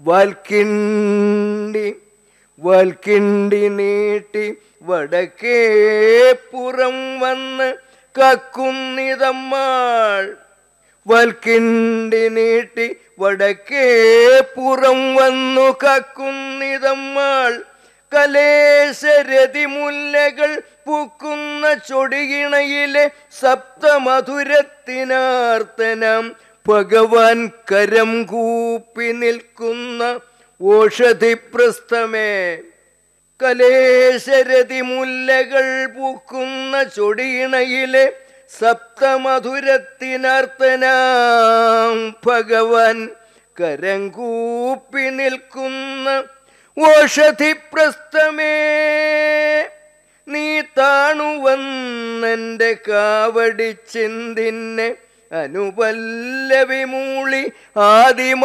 വാൽക്കിണ്ടി വാൽക്കിണ്ടി നീട്ടി വടക്കേ പുറം വന്ന് കക്കുന്നിതമ്മാൾ വൽക്കിണ്ടി നീട്ടി വടക്കേ പുറം വന്നു കക്കുന്നിതമ്മാൾ കലേശരതി മുല്ലകൾ പൂക്കുന്ന ചൊടിയിണയിലെ സപ്തമധുരത്തിനാർത്തനം ഭഗവാൻ കരം കൂപ്പി നിൽക്കുന്ന ഓഷധിപ്രസ്ഥമേ കലേശരതി മുല്ലകൾ പൂക്കുന്ന ചൊടിയിണയിലെ സപ്തമധുരത്തിനർത്തനാം ഭഗവാൻ കരം കൂപ്പി നിൽക്കുന്ന ഓഷധിപ്രസ്ഥമേ നീ താണുവന്നെൻ്റെ കാവടി ചിന്തിന്നെ അനുപല്ലവി മൂളി ആദിമ